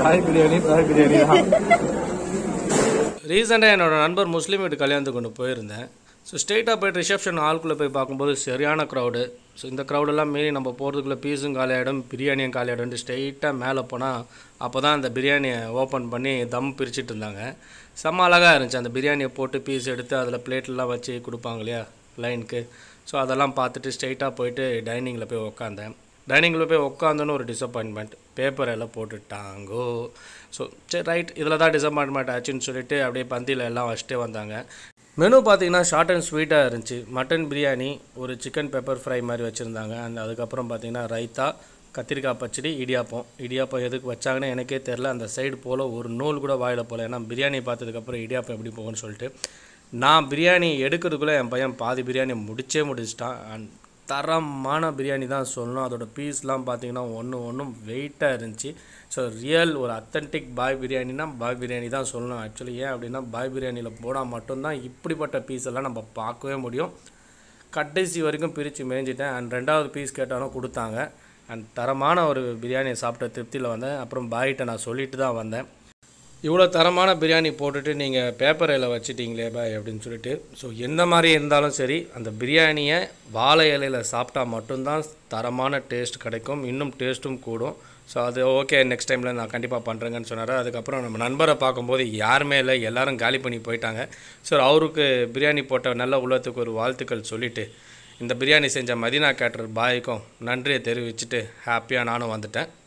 தாய் பிரியாணி தாய் பிரியாணி தான் ரீசெண்டாக என்னோட நண்பர் முஸ்லீம் வீட்டு கல்யாணத்துக்கு கொண்டு போயிருந்தேன் ஸோ ஸ்ட்ரெயிட்டாக போயிட்டு ரிசப்ஷன் ஹால்குள்ளே போய் பார்க்கும்போது சரியான க்ரௌடு ஸோ இந்த க்ரௌடெல்லாம் மீறி நம்ம போகிறதுக்குள்ளே பீஸும் காலியாகிடும் பிரியாணியும் காலியாகிடும் ஸ்ட்ரெயிட்டாக மேலே போனால் அப்போ தான் அந்த பிரியாணியை ஓப்பன் பண்ணி தம் பிரிச்சுட்டு இருந்தாங்க செம்ம அழகாக இருந்துச்சு அந்த பிரியாணியை போட்டு பீஸ் எடுத்து அதில் பிளேட்லாம் வச்சு கொடுப்பாங்க இல்லையா லைனுக்கு ஸோ அதெல்லாம் பார்த்துட்டு ஸ்ட்ரெயிட்டாக போயிட்டு டைனிங்கில் போய் உக்காந்தேன் டைனிங்கில் போய் உட்காந்தோன்னு ஒரு டிசப்பாயின்மெண்ட் பேப்பர் எல்லாம் போட்டுட்டாங்கோ ஸோ சரி ரைட் இதில் தான் டிசப்பாயின்மெண்ட் ஆச்சுன்னு சொல்லிட்டு அப்படியே பந்தியில் எல்லாம் வச்சுட்டே வந்தாங்க மெனு பார்த்தீங்கன்னா ஷார்ட் அண்ட் ஸ்வீட்டாக இருந்துச்சு மட்டன் பிரியாணி ஒரு சிக்கன் பெப்பர் ஃப்ரை மாதிரி வச்சுருந்தாங்க அண்ட் அதுக்கப்புறம் பார்த்தீங்கன்னா ரைத்தா கத்திரிக்காய் பச்சடி இடியாப்பம் இடியாப்பம் எதுக்கு வச்சாங்கன்னு எனக்கே தெரில அந்த சைடு போல் ஒரு நூல் கூட வாயில் போகல ஏன்னா பிரியாணி பார்த்ததுக்கப்புறம் இடியாப்பம் எப்படி போகும்னு சொல்லிட்டு நான் பிரியாணி எடுக்கிறதுக்குள்ளே என் பையன் பாதி பிரியாணி முடிச்சே முடிச்சிட்டான் அண்ட் தரமான பிரியாணி தான் சொல்லணும் அதோட பீஸ்லாம் பார்த்தீங்கன்னா ஒன்று ஒன்றும் வெயிட்டாக இருந்துச்சு ஸோ ரியல் ஒரு அத்தன்டிக் பாய் பிரியாணினா பாய் பிரியாணி தான் சொல்லணும் ஆக்சுவலி ஏன் அப்படின்னா பாய் பிரியாணியில் போனால் மட்டும்தான் இப்படிப்பட்ட பீஸ் எல்லாம் நம்ம பார்க்கவே முடியும் கடைசி வரைக்கும் பிரித்து மேய்ஞ்சிட்டேன் அண்ட் ரெண்டாவது பீஸ் கேட்டாலும் கொடுத்தாங்க அண்ட் தரமான ஒரு பிரியாணியை சாப்பிட்ட திருப்தியில் வந்தேன் அப்புறம் பாய்கிட்ட நான் சொல்லிட்டு தான் வந்தேன் இவ்வளோ தரமான பிரியாணி போட்டுட்டு நீங்கள் பேப்பர் இலை வச்சிட்டீங்களே பாய் அப்படின்னு சொல்லிட்டு ஸோ எந்த மாதிரி இருந்தாலும் சரி அந்த பிரியாணியை வாழை இலையில் சாப்பிட்டா மட்டும்தான் தரமான டேஸ்ட் கிடைக்கும் இன்னும் டேஸ்ட்டும் கூடும் ஸோ அது ஓகே நெக்ஸ்ட் டைமில் நான் கண்டிப்பாக பண்ணுறேங்கன்னு சொன்னார் அதுக்கப்புறம் நம்ம நண்பரை பார்க்கும்போது யாருமே இல்லை எல்லாரும் காலி பண்ணி போயிட்டாங்க ஸோ அவருக்கு பிரியாணி போட்ட நல்ல உள்ளத்துக்கு ஒரு வாழ்த்துக்கள் சொல்லிவிட்டு இந்த பிரியாணி செஞ்ச மதினா கேட்டர் பாய்க்கும் நன்றியை தெரிவிச்சுட்டு ஹாப்பியாக நானும் வந்துட்டேன்